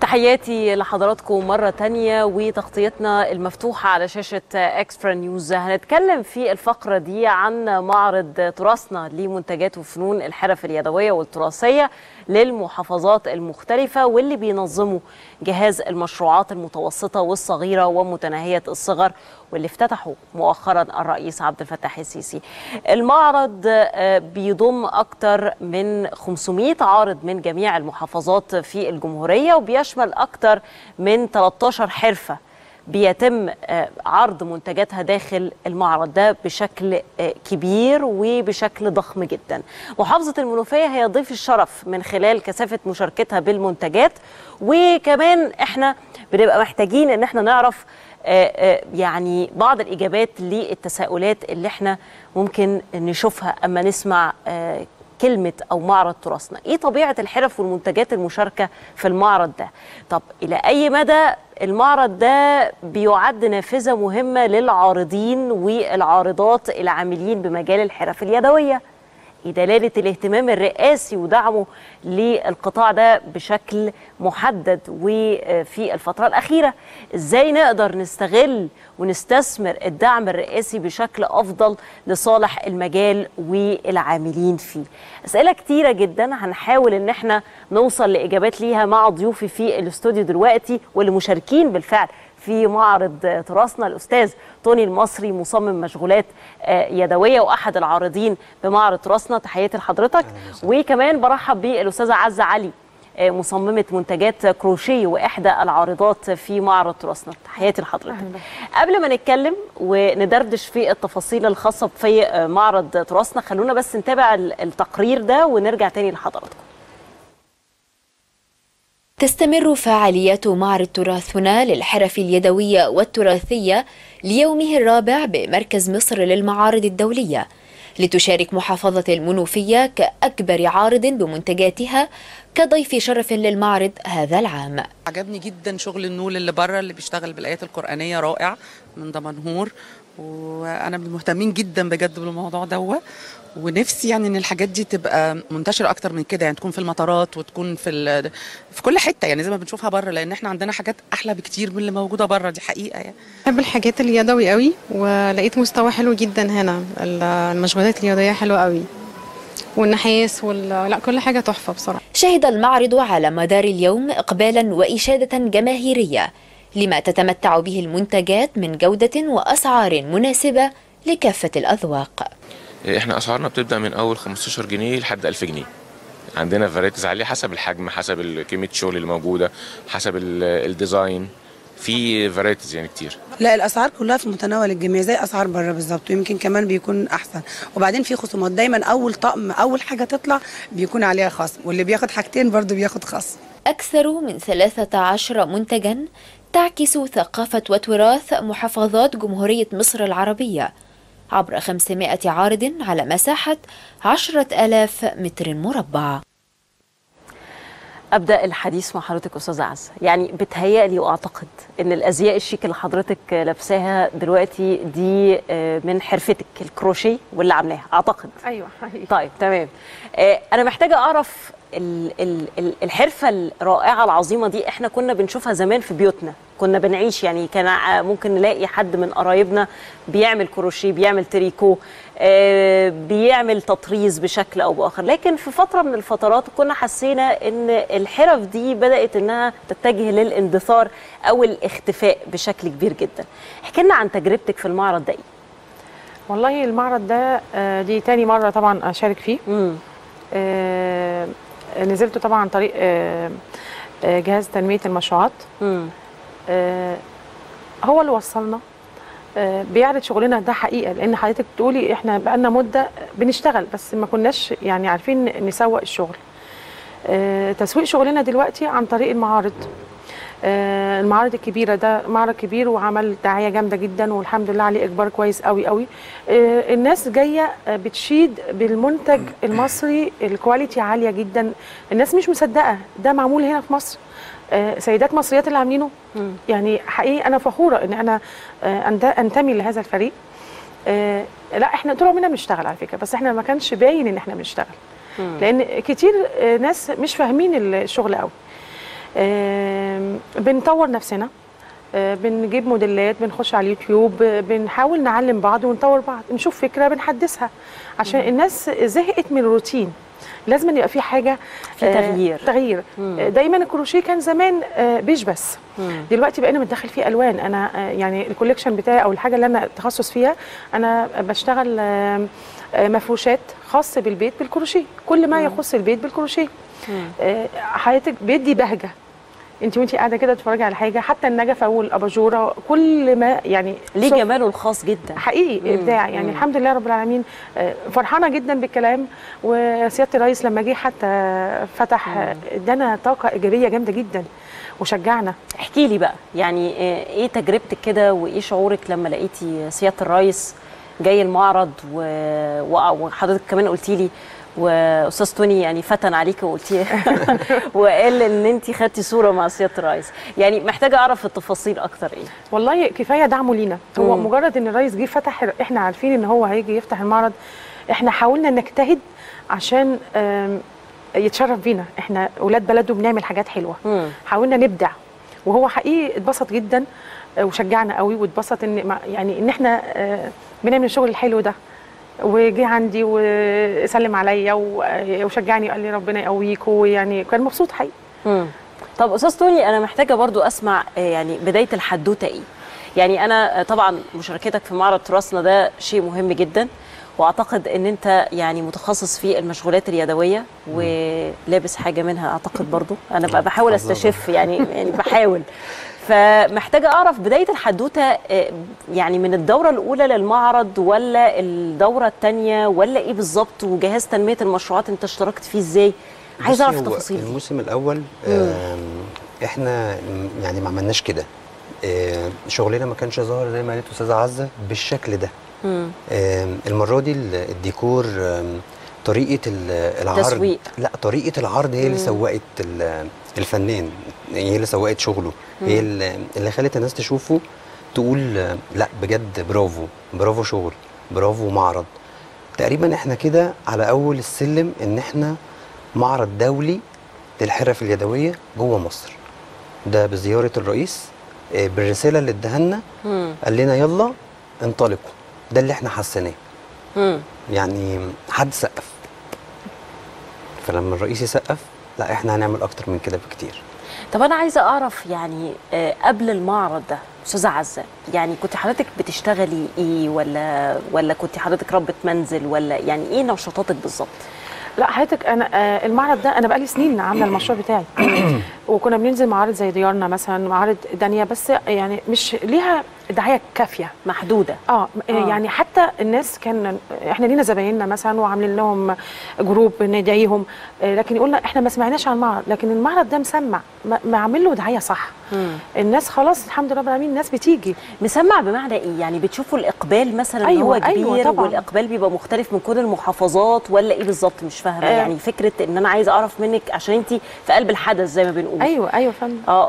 تحياتي لحضراتكم مرة تانية وتغطيتنا المفتوحة على شاشة اكسترا نيوز هنتكلم في الفقرة دي عن معرض تراثنا لمنتجات وفنون الحرف اليدوية والتراثية للمحافظات المختلفة واللي بينظمه جهاز المشروعات المتوسطة والصغيرة ومتناهية الصغر واللي افتتحه مؤخرا الرئيس عبد الفتاح السيسي المعرض آه، بيضم أكثر من 500 عارض من جميع المحافظات في الجمهورية وبيشمل أكثر من 13 حرفة بيتم آه، عرض منتجاتها داخل المعرض ده بشكل آه، كبير وبشكل ضخم جدا محافظة المنوفية هي ضيف الشرف من خلال كثافة مشاركتها بالمنتجات وكمان احنا بنبقى محتاجين ان احنا نعرف آه، آه، يعني بعض الإجابات للتساؤلات اللي احنا ممكن نشوفها أما نسمع آه، كلمة أو معرض تراثنا إيه طبيعة الحرف والمنتجات المشاركة في المعرض ده طب إلى أي مدى المعرض ده بيعد نافذة مهمة للعارضين والعارضات العاملين بمجال الحرف اليدوية إيه دلالة الاهتمام الرئاسي ودعمه للقطاع ده بشكل محدد وفي الفترة الأخيرة إزاي نقدر نستغل ونستثمر الدعم الرئاسي بشكل أفضل لصالح المجال والعاملين فيه أسئلة كتيرة جدا هنحاول إن احنا نوصل لإجابات ليها مع ضيوفي في الاستوديو دلوقتي واللي مشاركين بالفعل في معرض تراثنا الاستاذ توني المصري مصمم مشغولات آه، يدويه واحد العارضين بمعرض تراثنا تحياتي لحضرتك وكمان برحب بالاستاذه عزه علي آه، مصممه منتجات كروشيه واحدى العارضات في معرض تراثنا تحياتي لحضرتك قبل ما نتكلم وندردش في التفاصيل الخاصه في آه، معرض تراثنا خلونا بس نتابع ال- التقرير ده ونرجع تاني لحضراتكم تستمر فعاليات معرض تراثنا للحرف اليدوية والتراثية ليومه الرابع بمركز مصر للمعارض الدولية لتشارك محافظة المنوفية كأكبر عارض بمنتجاتها كضيف شرف للمعرض هذا العام عجبني جدا شغل النول اللي بره اللي بيشتغل بالايات القرانيه رائع من دمنهور وانا من المهتمين جدا بجد بالموضوع ده ونفسي يعني ان الحاجات دي تبقى منتشره اكتر من كده يعني تكون في المطارات وتكون في ال- في كل حته يعني زي ما بنشوفها بره لان احنا عندنا حاجات احلى بكتير من اللي موجوده بره دي حقيقه يعني بحب الحاجات اليدوي قوي ولقيت مستوى حلو جدا هنا المشغولات اليدويه حلوه قوي والنحاس وال... لا كل حاجه تحفه بصراحه شهد المعرض على مدار اليوم إقبالا وإشادة جماهيرية لما تتمتع به المنتجات من جودة وأسعار مناسبة لكافة الأذواق احنا اسعارنا بتبدا من اول 15 جنيه لحد 1000 جنيه عندنا فرايتيز عاليه حسب الحجم حسب ال- كميه الشغل اللي موجوده حسب ال- الديزاين في فرايتيز يعني كتير لا الاسعار كلها في متناول الجميع زي اسعار بره بالظبط ويمكن كمان بيكون احسن وبعدين في خصومات دايما اول طقم اول حاجه تطلع بيكون عليها خصم واللي بياخد حاجتين برضو بياخد خصم أكثر من 13 منتجا تعكس ثقافة وتراث محافظات جمهورية مصر العربية عبر 500 عارض على مساحة 10,000 متر مربع ابدا الحديث مع حضرتك استاذه عزه يعني بتهيألي واعتقد ان الازياء الشيك اللي حضرتك لابساها دلوقتي دي آه، من حرفتك الكروشيه واللي عاملاها اعتقد ايوه حقيقي طيب تمام آه، انا محتاجه اعرف ال- ال- ال- الحرفه الرائعه العظيمه دي احنا كنا بنشوفها زمان في بيوتنا كنا بنعيش يعني كان ع- ممكن نلاقي حد من قرايبنا بيعمل كروشيه بيعمل تريكو آه، بيعمل تطريز بشكل او باخر لكن في فتره من الفترات كنا حسينا ان الحرف دي بدات انها تتجه للاندثار او الاختفاء بشكل كبير جدا احكي لنا عن تجربتك في المعرض ده ايه والله المعرض ده آه، دي تاني مره طبعا اشارك فيه مم. آه، نزلته طبعا عن طريق آه، آه، جهاز تنميه المشروعات مم. آه، هو اللي وصلنا آه، بيعرض شغلنا ده حقيقه لان حضرتك بتقولي احنا بقالنا مده بنشتغل بس ما كناش يعني عارفين نسوق الشغل آه، تسويق شغلنا دلوقتي عن طريق المعارض آه، المعارض الكبيره ده معرض كبير وعمل دعايه جامده جدا والحمد لله عليه اقبال كويس قوي قوي آه، الناس جايه آه، بتشيد بالمنتج المصري الكواليتي عاليه جدا الناس مش مصدقه ده معمول هنا في مصر آه، سيدات مصريات اللي عاملينه يعني حقيقي انا فخوره ان انا آه، أنت- انتمي لهذا الفريق آه، لا احنا طول عمرنا بنشتغل على فكره بس احنا ما كانش باين ان احنا بنشتغل لان كتير آه، ناس مش فاهمين الشغل قوي آم، بنطور نفسنا آه، بنجيب موديلات بنخش على اليوتيوب آه، بنحاول نعلم بعض ونطور بعض نشوف فكره بنحدثها عشان الناس زهقت من الروتين لازم يبقى في حاجه في آه، تغيير. تغيير آه، دايما الكروشيه كان زمان آه، بيج بس دلوقتي بقينا بندخل فيه الوان انا آه، يعني الكوليكشن بتاعي او الحاجه اللي انا تخصص فيها انا بشتغل آه، آه، مفروشات خاص بالبيت بالكروشيه كل ما يخص البيت بالكروشيه آه، حياتك بيدي بهجه انت وانت قاعده كده تتفرجي على حاجه حتى النجفه والاباجوره كل ما يعني ليه صوت- جماله الخاص جدا حقيقي ابداع يعني الحمد لله رب العالمين آه، فرحانه جدا بالكلام وسياده الرئيس لما جه حتى فتح آه، ادانا طاقه ايجابيه جامده جدا وشجعنا احكي لي بقى يعني آه، ايه تجربتك كده وايه شعورك لما لقيتي سياده الرئيس جاي المعرض و... و- وحضرتك كمان قلتي لي واستاذ توني يعني فتن عليك وقلتي وقال ان انت خدتي صوره مع سياده الرئيس يعني محتاجه اعرف التفاصيل اكتر ايه والله كفايه دعمه لينا هو مم. مجرد ان الرئيس جه فتح احنا عارفين ان هو هيجي يفتح المعرض احنا حاولنا نجتهد عشان آم، يتشرف بينا احنا اولاد بلده بنعمل حاجات حلوه مم. حاولنا نبدع وهو حقيقي اتبسط جدا آه، وشجعنا قوي واتبسط ان ما- يعني ان احنا آه، بنعمل الشغل الحلو ده وجه عندي وسلم عليا و- وشجعني وقال لي ربنا يقويك ويعني كان مبسوط حقيقي مم. طب استاذ توني انا محتاجه برضو اسمع آه، يعني بدايه الحدوته ايه يعني انا آه، طبعا مشاركتك في معرض تراثنا ده شيء مهم جدا واعتقد ان انت يعني متخصص في المشغولات اليدويه ولابس حاجه منها اعتقد برضو انا بقى بحاول استشف يعني يعني بحاول فمحتاجه اعرف بدايه الحدوته آه، يعني من الدوره الاولى للمعرض ولا الدوره الثانيه ولا ايه بالظبط وجهاز تنميه المشروعات انت اشتركت فيه ازاي عايز بصي، اعرف هو التفاصيل دي الموسم الاول آم، احنا م- يعني ما عملناش كده آه، شغلنا ما كانش ظاهر زي ما قالت استاذه عزه بالشكل ده مم. آم، المره دي ال- الديكور آم، طريقه ال- العرض تسويق. لا طريقه العرض هي اللي سوقت ال- الفنان هي اللي سوقت شغله هي اللي اللي خلت الناس تشوفه تقول آه، لا بجد برافو برافو شغل برافو معرض تقريبا احنا كده على اول السلم ان احنا معرض دولي للحرف اليدويه جوه مصر ده بزياره الرئيس آه، بالرساله اللي اداها لنا مم. قال لنا يلا انطلقوا ده اللي احنا حسيناه مم. يعني حد سقف فلما الرئيس يسقف لا احنا هنعمل اكتر من كده بكتير طب انا عايزه اعرف يعني آه، قبل المعرض ده استاذه عزه يعني كنت حضرتك بتشتغلي ايه ولا ولا كنت حضرتك ربة منزل ولا يعني ايه نشاطاتك بالظبط لا حضرتك انا آه، المعرض ده انا بقالي سنين عامله المشروع بتاعي وكنا بننزل معارض زي ديارنا مثلا معارض دانية بس يعني مش ليها دعايه كافيه محدوده اه آه. يعني حتى الناس كان احنا لينا زبايننا مثلا وعاملين لهم جروب ندعيهم آه، لكن يقولنا احنا ما سمعناش عن المعرض لكن المعرض ده مسمع ما- معمل له دعايه صح مم. الناس خلاص الحمد لله رب العالمين الناس بتيجي مسمع بمعنى ايه يعني بتشوفوا الاقبال مثلا ان أيوة، هو كبير أيوة طبعاً. والاقبال بيبقى مختلف من كل المحافظات ولا ايه بالظبط مش فاهمه آه. يعني فكره ان انا عايزه اعرف منك عشان انت في قلب الحدث زي ما بنقول ايوه ايوه فندم اه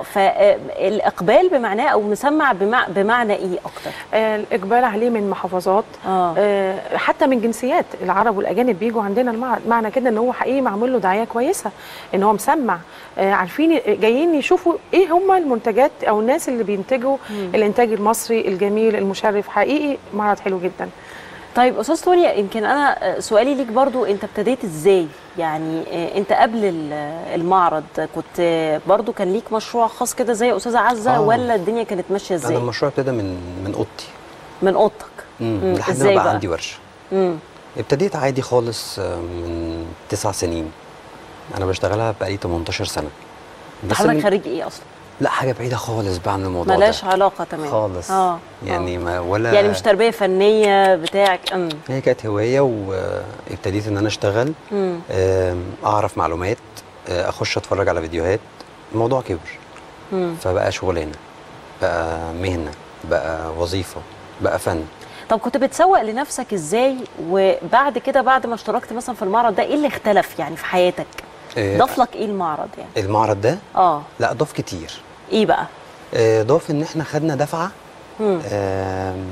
فالاقبال بمعناه او مسمع بمع... بمعنى ايه اكتر آه، الاقبال عليه من محافظات اه آه، حتى من جنسيات العرب والاجانب بيجوا عندنا المعرض معنى كده ان هو حقيقي معمول له دعايه كويسه ان هو مسمع آه، عارفين جايين يشوفوا ايه هم المنتجات او الناس اللي بينتجوا الانتاج المصري الجميل المشرف حقيقي معرض حلو جدا طيب استاذ تونيا يمكن انا آه، سؤالي ليك برضو انت ابتديت ازاي يعني آه، انت قبل ال- المعرض كنت آه، برضو كان ليك مشروع خاص كده زي استاذه عزه آه. ولا الدنيا كانت ماشيه انا ازاي المشروع ابتدى من من اوضتي من اوضتك مم، مم، لحد ما إزاي بقى, بقى؟ عندي ورشه امم ابتديت عادي خالص آه، من تسع سنين انا بشتغلها بقالي 18 سنه بس حضرتك من- خريج ايه اصلا لا حاجه بعيده خالص بقى عن الموضوع ملاش ده علاقه تمام خالص اه يعني ما ولا يعني مش تربيه فنيه بتاعك امم هي كانت هوايه وابتديت ان انا اشتغل امم آم، اعرف معلومات آه، اخش اتفرج على فيديوهات الموضوع كبر امم فبقى شغلانه بقى مهنه بقى وظيفه بقى فن طب كنت بتسوق لنفسك ازاي وبعد كده بعد ما اشتركت مثلا في المعرض ده ايه اللي اختلف يعني في حياتك آه، ضاف لك ايه المعرض يعني المعرض ده اه لا ضاف كتير ايه بقى آه، ضاف ان احنا خدنا دفعه امم آم،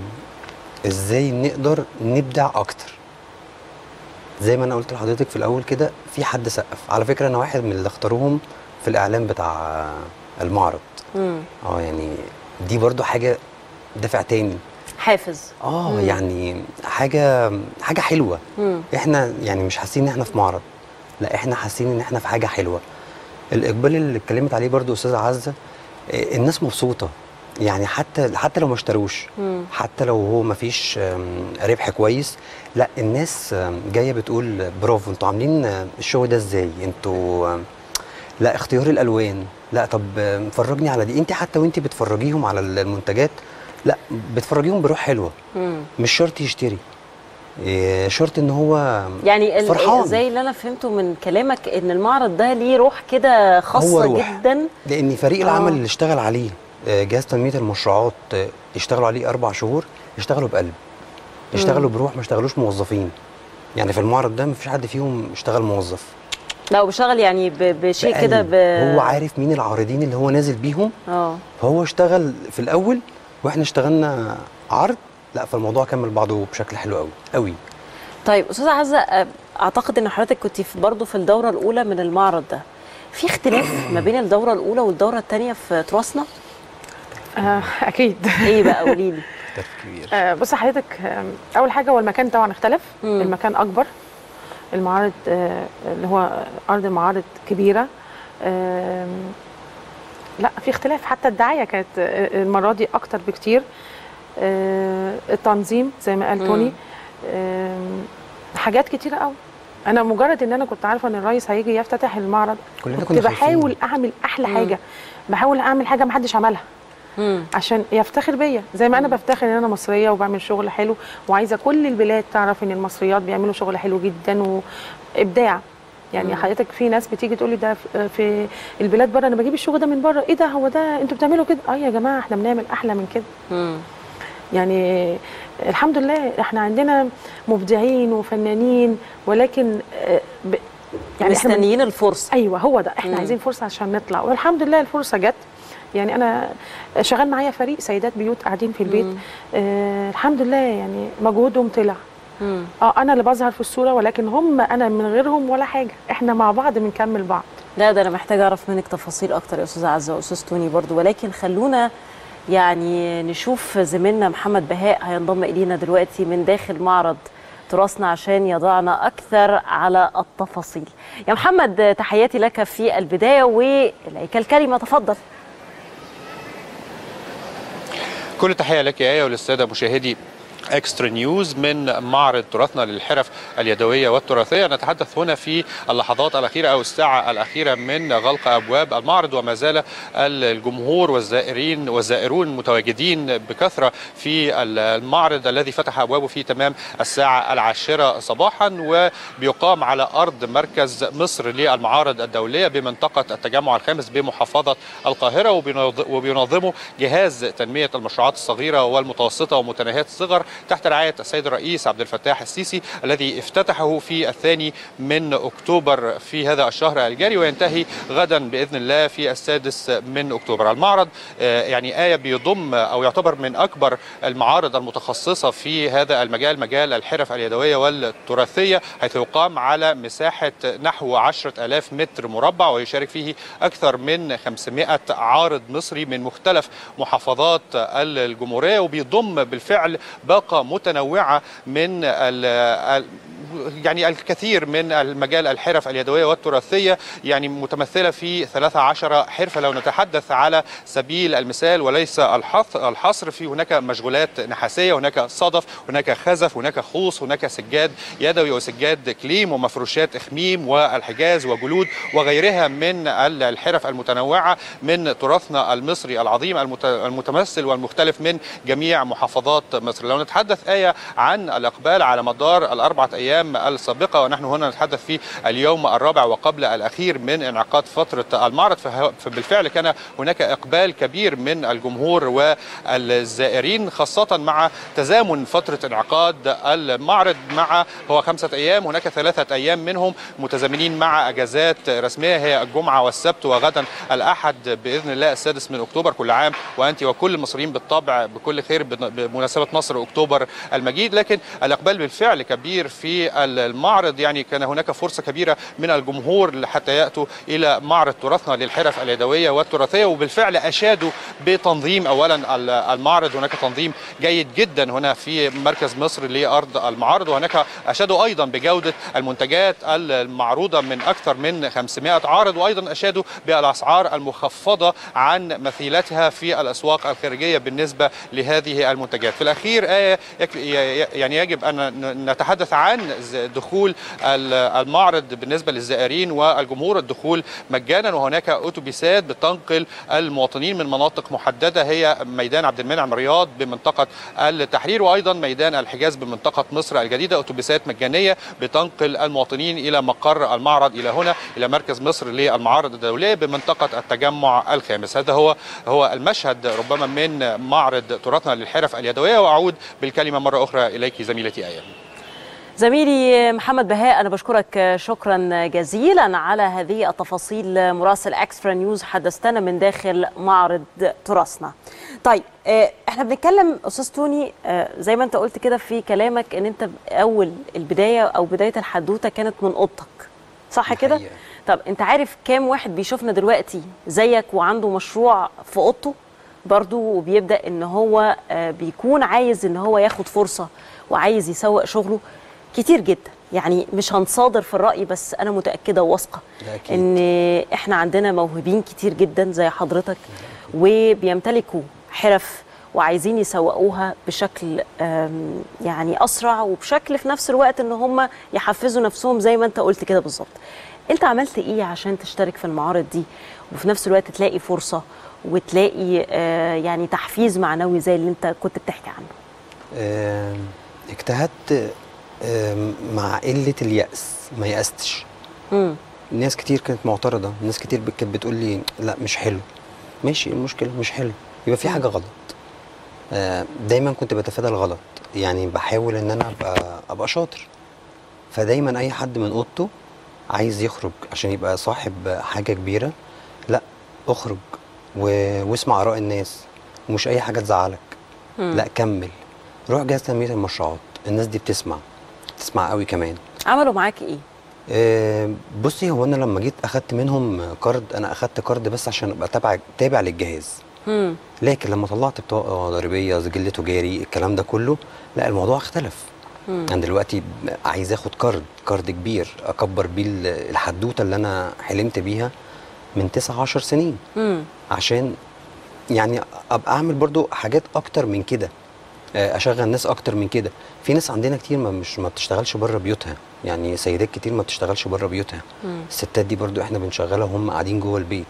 ازاي نقدر نبدع اكتر زي ما انا قلت لحضرتك في الاول كده في حد سقف على فكره انا واحد من اللي اختاروهم في الاعلان بتاع المعرض مم. اه يعني دي برضو حاجه دافع تاني حافز اه مم. يعني حاجه حاجه حلوه مم. احنا يعني مش حاسين ان احنا في معرض لا احنا حاسين ان احنا في حاجه حلوه الاقبال اللي اتكلمت عليه برضو استاذه عزه آه، الناس مبسوطه يعني حتى حتى لو ما اشتروش مم. حتى لو هو ما فيش آم، ربح كويس لا الناس آم، جايه بتقول برافو انتوا عاملين آم، الشغل ده ازاي انتوا آم، لا اختيار الالوان لا طب آم، فرجني على دي انت حتى وانت بتفرجيهم على المنتجات لا بتفرجيهم بروح حلوه مم. مش شرط يشتري إيه، شرط ان هو يعني ال- فرحان زي اللي انا فهمته من كلامك ان المعرض ده ليه روح كده هو خاصه روح. جدا لان فريق آه. العمل اللي اشتغل عليه آه، جهاز تنميه المشروعات آه، اشتغلوا عليه اربع شهور اشتغلوا بقلب اشتغلوا بروح ما اشتغلوش موظفين يعني في المعرض ده ما فيش حد فيهم اشتغل موظف لا وبيشتغل يعني ب- بشيء كده بقلب. ب... هو عارف مين العارضين اللي هو نازل بيهم اه فهو اشتغل في الاول واحنا اشتغلنا عرض لا فالموضوع كمل بعضه بشكل حلو قوي قوي طيب استاذه عزه أ- اعتقد ان حضرتك كنت في برضه في الدوره الاولى من المعرض ده في اختلاف ما بين الدوره الاولى والدوره الثانيه في تراثنا آه اكيد ايه بقى قولي لي ده كبير آه بص حضرتك آه اول حاجه هو المكان طبعا اختلف مم. المكان اكبر المعارض آه اللي هو ارض المعارض كبيره آه لا في اختلاف حتى الدعايه كانت آه، المره دي اكتر بكتير آه التنظيم زي ما قال مم. توني آه حاجات كتيره قوي انا مجرد ان انا كنت عارفه ان الرئيس هيجي يفتتح المعرض كلنا كنت كنا خايفين. بحاول اعمل احلى مم. حاجه بحاول اعمل حاجه محدش عملها مم. عشان يفتخر بيا زي ما انا بفتخر ان انا مصريه وبعمل شغل حلو وعايزه كل البلاد تعرف ان المصريات بيعملوا شغل حلو جدا وابداع يعني مم. حضرتك في ناس بتيجي تقول لي ده في- في البلاد بره انا بجيب الشغل ده من بره ايه ده هو ده انتوا بتعملوا كده اه يا جماعه احنا بنعمل احلى من كده مم. يعني الحمد لله احنا عندنا مبدعين وفنانين ولكن آه، ب- يعني احنا من- مستنيين الفرصه ايوه هو ده احنا مم. عايزين فرصه عشان نطلع والحمد لله الفرصه جت يعني انا شغال معايا فريق سيدات بيوت قاعدين في البيت مم. آه الحمد لله يعني مجهودهم طلع مم. اه انا اللي بظهر في الصوره ولكن هم انا من غيرهم ولا حاجه احنا مع بعض بنكمل بعض لا ده انا محتاجه اعرف منك تفاصيل اكتر يا استاذه عزه واستاذ توني برضو ولكن خلونا يعني نشوف زميلنا محمد بهاء هينضم الينا دلوقتي من داخل معرض تراثنا عشان يضعنا اكثر على التفاصيل يا محمد تحياتي لك في البدايه واليك الكلمه تفضل كل التحية لك يا آية وللسادة مشاهدي اكسترا نيوز من معرض تراثنا للحرف اليدويه والتراثيه نتحدث هنا في اللحظات الاخيره او الساعه الاخيره من غلق ابواب المعرض وما زال الجمهور والزائرين والزائرون متواجدين بكثره في المعرض الذي فتح ابوابه في تمام الساعه العاشره صباحا وبيقام على ارض مركز مصر للمعارض الدوليه بمنطقه التجمع الخامس بمحافظه القاهره وبينظ- وبينظمه جهاز تنميه المشروعات الصغيره والمتوسطه ومتناهيه الصغر تحت رعايه السيد الرئيس عبد الفتاح السيسي الذي افتتحه في الثاني من اكتوبر في هذا الشهر الجاري وينتهي غدا باذن الله في السادس من اكتوبر. المعرض آه، يعني ايه بيضم او يعتبر من اكبر المعارض المتخصصه في هذا المجال مجال الحرف اليدويه والتراثيه حيث يقام على مساحه نحو 10000 متر مربع ويشارك فيه اكثر من 500 عارض مصري من مختلف محافظات الجمهوريه وبيضم بالفعل باقه متنوعه من ال ال يعني الكثير من المجال الحرف اليدويه والتراثيه يعني متمثله في 13 حرفه لو نتحدث على سبيل المثال وليس الحص- الحصر في هناك مشغولات نحاسيه هناك صدف هناك خزف هناك خوص هناك سجاد يدوي وسجاد كليم ومفروشات اخميم والحجاز وجلود وغيرها من ال- الحرف المتنوعه من تراثنا المصري العظيم المت- المتمثل والمختلف من جميع محافظات مصر لو نتحدث آية عن الإقبال على مدار الأربعة أيام السابقة ونحن هنا نتحدث في اليوم الرابع وقبل الأخير من انعقاد فترة المعرض فه- فبالفعل كان هناك إقبال كبير من الجمهور والزائرين خاصة مع تزامن فترة انعقاد المعرض مع هو خمسة أيام هناك ثلاثة أيام منهم متزامنين مع أجازات رسمية هي الجمعة والسبت وغدا الأحد بإذن الله السادس من أكتوبر كل عام وأنت وكل المصريين بالطبع بكل خير بن- بمناسبة نصر أكتوبر المجيد لكن الإقبال بالفعل كبير في المعرض يعني كان هناك فرصه كبيره من الجمهور حتى ياتوا الى معرض تراثنا للحرف اليدويه والتراثيه وبالفعل اشادوا بتنظيم اولا المعرض هناك تنظيم جيد جدا هنا في مركز مصر لارض المعارض وهناك اشادوا ايضا بجوده المنتجات المعروضه من اكثر من 500 عارض وايضا اشادوا بالاسعار المخفضه عن مثيلتها في الاسواق الخارجيه بالنسبه لهذه المنتجات في الاخير آية يعني يجب ان نتحدث عن دخول المعرض بالنسبه للزائرين والجمهور الدخول مجانا وهناك اتوبيسات بتنقل المواطنين من مناطق محدده هي ميدان عبد المنعم رياض بمنطقه التحرير وايضا ميدان الحجاز بمنطقه مصر الجديده اتوبيسات مجانيه بتنقل المواطنين الى مقر المعرض الى هنا الى مركز مصر للمعارض الدوليه بمنطقه التجمع الخامس هذا هو هو المشهد ربما من معرض تراثنا للحرف اليدويه واعود بالكلمه مره اخرى اليك زميلتي ايه زميلي محمد بهاء أنا بشكرك شكرا جزيلا على هذه التفاصيل مراسل اكسترا نيوز حدثتنا من داخل معرض تراثنا طيب احنا بنتكلم استاذ توني زي ما انت قلت كده في كلامك ان انت اول البدايه او بدايه الحدوته كانت من اوضتك صح كده طب انت عارف كام واحد بيشوفنا دلوقتي زيك وعنده مشروع في اوضته برضه وبيبدا ان هو بيكون عايز ان هو ياخد فرصه وعايز يسوق شغله كتير جدا يعني مش هنصادر في الرأي بس أنا متأكدة وواثقة إن إحنا عندنا موهوبين كتير جدا زي حضرتك وبيمتلكوا حرف وعايزين يسوقوها بشكل يعني أسرع وبشكل في نفس الوقت إن هم يحفزوا نفسهم زي ما أنت قلت كده بالظبط أنت عملت إيه عشان تشترك في المعارض دي وفي نفس الوقت تلاقي فرصة وتلاقي يعني تحفيز معنوي زي اللي أنت كنت بتحكي عنه اجتهدت مع قله الياس ما يأستش مم. ناس كتير كانت معترضه ناس كتير كانت بتقول لي لا مش حلو ماشي المشكله مش حلو يبقى في حاجه غلط دايما كنت بتفادى الغلط يعني بحاول ان انا ابقى ابقى شاطر فدايما اي حد من اوضته عايز يخرج عشان يبقى صاحب حاجه كبيره لا اخرج و... واسمع اراء الناس ومش اي حاجه تزعلك مم. لا كمل روح جهاز تنميه المشروعات الناس دي بتسمع بتسمع قوي كمان عملوا معاك ايه آه بصي هو انا لما جيت اخدت منهم كارد انا اخدت كارد بس عشان ابقى تابع تابع للجهاز مم. لكن لما طلعت بطاقه ضريبيه سجل تجاري الكلام ده كله لا الموضوع اختلف مم. انا دلوقتي عايز اخد كارد كارد كبير اكبر بيه الحدوته اللي انا حلمت بيها من 9 10 سنين مم. عشان يعني ابقى اعمل برضو حاجات اكتر من كده اشغل ناس اكتر من كده في ناس عندنا كتير ما مش ما بتشتغلش بره بيوتها يعني سيدات كتير ما بتشتغلش بره بيوتها مم. الستات دي برضو احنا بنشغلها وهم قاعدين جوه البيت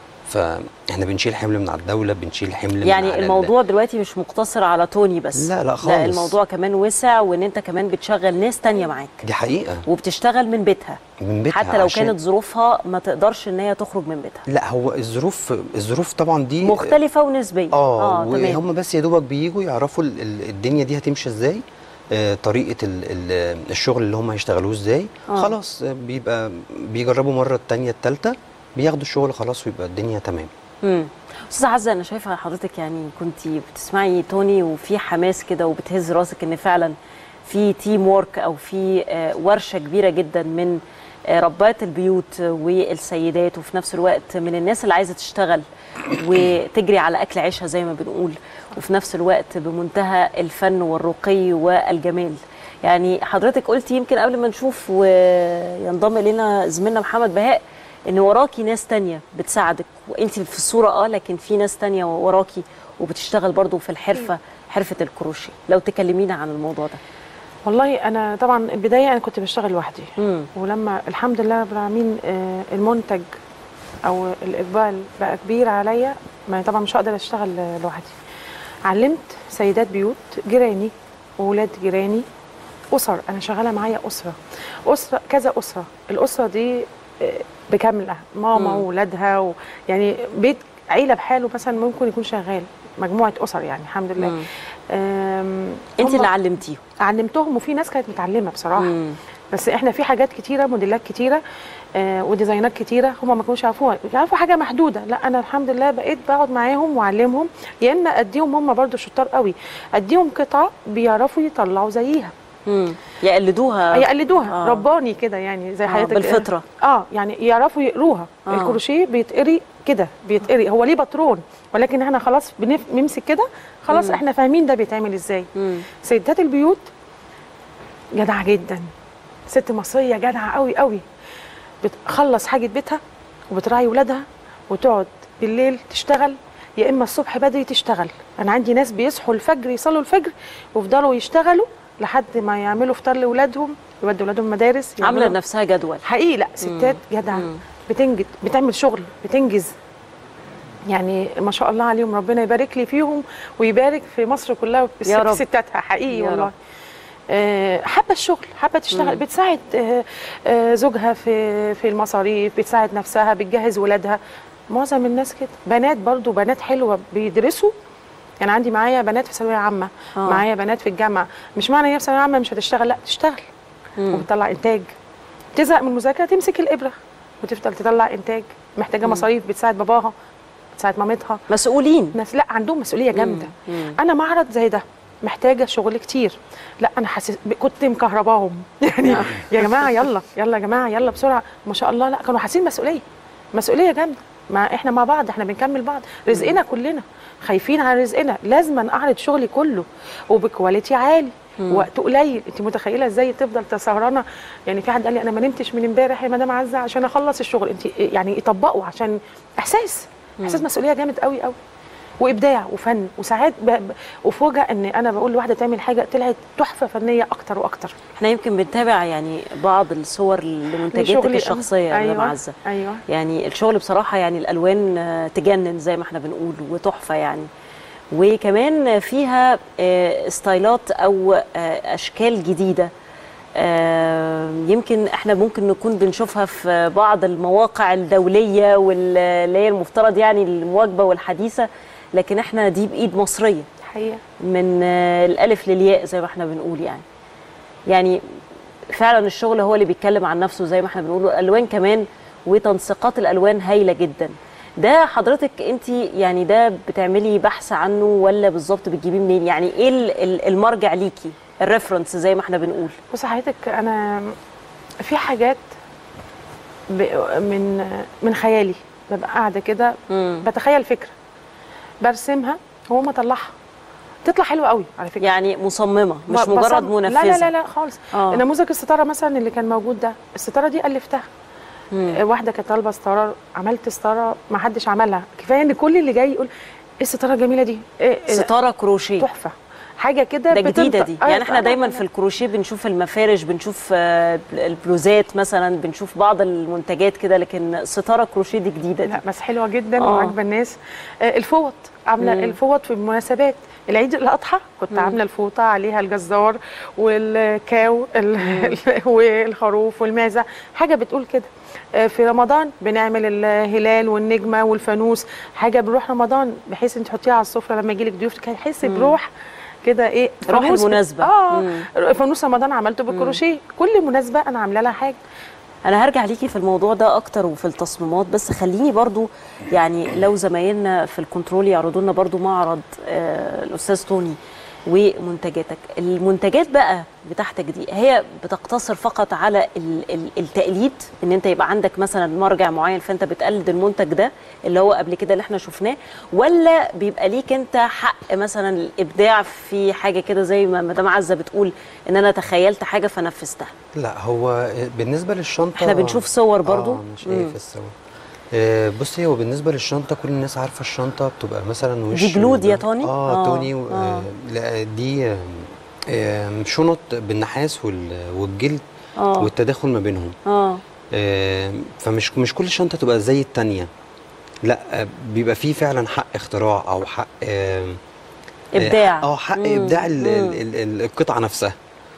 فاحنا بنشيل حمل من على الدوله بنشيل حمل من يعني على الموضوع دلوقتي مش مقتصر على توني بس لا لا خالص لا الموضوع كمان وسع وان انت كمان بتشغل ناس تانية معاك دي حقيقه وبتشتغل من بيتها من بيتها حتى لو عشان- كانت ظروفها ما تقدرش ان هي تخرج من بيتها لا هو الظروف الظروف طبعا دي مختلفة ونسبية اه, تمام وهم بس يا دوبك بييجوا يعرفوا ال- ال- الدنيا دي هتمشي ازاي آه طريقه ال ال الشغل اللي هم هيشتغلوه ازاي آه. خلاص آه، بيبقى بيجربوا مره التانية التالتة بياخدوا الشغل خلاص ويبقى الدنيا تمام امم استاذه عزه انا شايفه حضرتك يعني كنت بتسمعي توني وفي حماس كده وبتهز راسك ان فعلا في تيم وورك او في آه، ورشه كبيره جدا من آه، ربات البيوت والسيدات وفي نفس الوقت من الناس اللي عايزه تشتغل وتجري على اكل عيشها زي ما بنقول وفي نفس الوقت بمنتهى الفن والرقي والجمال يعني حضرتك قلتي يمكن قبل ما نشوف وينضم الينا زميلنا محمد بهاء ان وراكي ناس تانية بتساعدك وانت في الصورة اه لكن في ناس تانية وراكي وبتشتغل برضو في الحرفة حرفة الكروشيه لو تكلمينا عن الموضوع ده والله انا طبعا البدايه انا كنت بشتغل لوحدي مم. ولما الحمد لله رب العالمين آه، المنتج او الاقبال بقى كبير عليا ما طبعا مش هقدر اشتغل آه، لوحدي علمت سيدات بيوت جيراني واولاد جيراني اسر انا شغاله معايا اسره اسره كذا اسره الاسره دي آه، بكاملها ماما مم. واولادها و... يعني بيت عيله بحاله مثلا ممكن يكون شغال مجموعه اسر يعني الحمد لله مم. آم، انت هم- اللي علمتيهم علمتهم وفي ناس كانت متعلمه بصراحه مم. بس احنا في حاجات كتيره موديلات كتيره آه وديزاينات كتيره هم ما كانوش يعرفوها يعرفوا حاجه محدوده لا انا الحمد لله بقيت بقعد معاهم واعلمهم يا اما اديهم هم برضو شطار قوي اديهم قطعه بيعرفوا يطلعوا زيها مم. يقلدوها يقلدوها آه. آه. رباني كده يعني زي آه، حضرتك بالفطرة. اه يعني يعرفوا يقروها آه. آه. الكروشيه بيتقري كده بيتقري هو ليه باترون ولكن احنا خلاص بنف... بنمسك كده خلاص مم. مم. احنا فاهمين ده بيتعمل ازاي مم. سيدات البيوت جدعه جدا ست مصريه جدعه قوي قوي بتخلص حاجه بيتها وبتراعي ولادها وتقعد بالليل تشتغل يا اما الصبح بدري تشتغل انا عندي ناس بيصحوا الفجر يصلوا الفجر ويفضلوا يشتغلوا لحد ما يعملوا فطار لاولادهم يودوا اولادهم مدارس عامله يعملوا- لنفسها جدول حقيقي لا ستات جدعه بتنجد بتعمل شغل بتنجز يعني ما شاء الله عليهم ربنا يبارك لي فيهم ويبارك في مصر كلها في يا رب. ستاتها حقيقي يا والله رب. آه، حابه الشغل حابه تشتغل بتساعد آه، آه، زوجها في في المصاريف بتساعد نفسها بتجهز ولادها معظم الناس كده بنات برضو بنات حلوه بيدرسوا يعني عندي معايا بنات في ثانويه عامه آه. معايا بنات في الجامعه مش معنى ان هي في ثانويه عامه مش هتشتغل لا تشتغل وبتطلع انتاج تزهق من المذاكره تمسك الابره وتفضل تطلع انتاج محتاجه مصاريف بتساعد باباها بتساعد مامتها مسؤولين ناس لا عندهم مسؤوليه جامده انا معرض زي ده محتاجه شغل كتير لا انا حاسس كنت مكهرباهم يعني يا جماعه يلا يلا يا جماعه يلا بسرعه ما شاء الله لا كانوا حاسين مسؤوليه مسؤوليه جامده ما احنا مع بعض احنا بنكمل بعض رزقنا كلنا خايفين على رزقنا لازم أنا اعرض شغلي كله وبكواليتي عالي وقت قليل انت متخيله ازاي تفضل تسهرانه يعني في حد قال لي انا ما نمتش من امبارح يا مدام عزه عشان اخلص الشغل انت يعني يطبقوا عشان احساس احساس مسؤوليه جامد قوي قوي وابداع وفن وساعات ب... ب... وفوجئ ان انا بقول لواحده تعمل حاجه طلعت تحفه فنيه اكتر واكتر احنا يمكن بنتابع يعني بعض الصور لمنتجاتك لشغلي. الشخصيه يا أيوة. مدام عزه ايوه يعني الشغل بصراحة يعني الألوان آه، تجنن زي ما احنا بنقول وتحفة يعني وكمان فيها آه، ستايلات أو آه، أشكال جديدة آه، يمكن احنا ممكن نكون بنشوفها في بعض المواقع الدولية واللي هي المفترض يعني المواكبة والحديثة لكن احنا دي بإيد مصرية حقيقه من آه، الألف للياء زي ما احنا بنقول يعني يعني فعلا الشغل هو اللي بيتكلم عن نفسه زي ما احنا بنقول الالوان كمان وتنسيقات الالوان هايله جدا ده حضرتك انت يعني ده بتعملي بحث عنه ولا بالظبط بتجيبيه منين يعني ايه ال- ال- المرجع ليكي الريفرنس زي ما احنا بنقول بص حضرتك انا في حاجات ب... من من خيالي ببقى قاعده كده مم. بتخيل فكره برسمها وما اطلعها تطلع حلوه قوي على فكره يعني مصممه مش ب- مجرد بصمم. منفذه لا لا لا لا خالص آه. نموذج الستاره مثلا اللي كان موجود ده الستاره دي الفتها آه، واحده كانت طالبه ستاره عملت ستاره ما حدش عملها كفايه ان كل اللي جاي يقول ايه الستاره الجميله دي إيه إيه ستاره كروشيه تحفه حاجه كده ده جديده بتنطق. دي آه، يعني احنا آه، دايما آه. في الكروشيه بنشوف المفارش بنشوف آه، البلوزات مثلا بنشوف بعض المنتجات كده لكن ستاره كروشيه دي جديده دي لا بس حلوه جدا آه. وعاجبه الناس آه، الفوط عامله مم. الفوط في المناسبات العيد الاضحى كنت عامله الفوطه عليها الجزار والكاو ال- والخروف والمعزه حاجه بتقول كده آه، في رمضان بنعمل الهلال والنجمه والفانوس حاجه بروح رمضان بحيث انت تحطيها على السفره لما يجي لك ضيوف كده تحس بروح كده ايه روح فانوس بت- المناسبة. اه مم. فانوس رمضان عملته بالكروشيه كل مناسبه انا عامله لها حاجه انا هرجع ليكي في الموضوع ده اكتر وفي التصميمات بس خليني برضو يعني لو زمايلنا في الكنترول يعرضوا لنا برضو معرض آه الاستاذ توني ومنتجاتك المنتجات بقى بتاعتك دي هي بتقتصر فقط على ال- ال- التقليد ان انت يبقى عندك مثلا مرجع معين فانت بتقلد المنتج ده اللي هو قبل كده اللي احنا شفناه ولا بيبقى ليك انت حق مثلا الابداع في حاجه كده زي ما مدام عزه بتقول ان انا تخيلت حاجه فنفذتها لا هو بالنسبه للشنطه احنا بنشوف صور برضو اه مش شايف الصور آه، بصي هو بالنسبه للشنطه كل الناس عارفه الشنطه بتبقى مثلا وش دي جلود يا وده. توني؟ اه, آه، توني و... آه. آه. لا دي آه، آه، شنط بالنحاس وال... والجلد اه والتداخل ما بينهم اه آه، فمش مش كل شنطه تبقى زي التانية لا آه، بيبقى فيه فعلا حق اختراع او حق آه، ابداع اه حق مم، ابداع ال- مم. ال- ال- ال- القطعه نفسها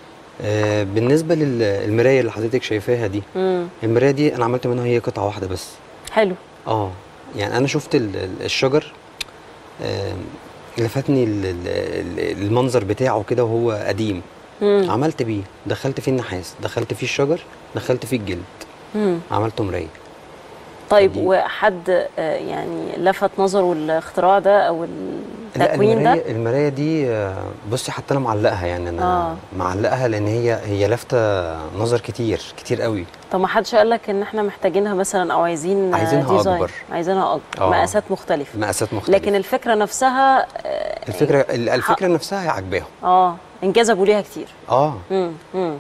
آه، بالنسبه للمرايه اللي حضرتك شايفاها دي مم. المرايه دي انا عملت منها هي قطعه واحده بس حلو اه يعني انا شفت ال- ال- الشجر آه، لفتني ال- ال- ال- المنظر بتاعه كده وهو قديم مم. عملت بيه دخلت فيه النحاس دخلت فيه الشجر دخلت فيه الجلد مم. عملته مرايه طيب دي- وحد آه، يعني لفت نظره الاختراع ده او ال- لا التكوين ده المرايه المرايه دي آه، بصي حتى انا معلقها يعني انا آه. معلقها لان هي هي لافته نظر كتير كتير قوي طب ما حدش قال لك ان احنا محتاجينها مثلا او عايزين عايزينها ديزاين أكبر. عايزينها اكبر آه. مقاسات مختلفه مقاسات مختلفه لكن الفكره نفسها الفكره ال- الفكره نفسها هي عاجباهم اه انجذبوا ليها كتير اه امم امم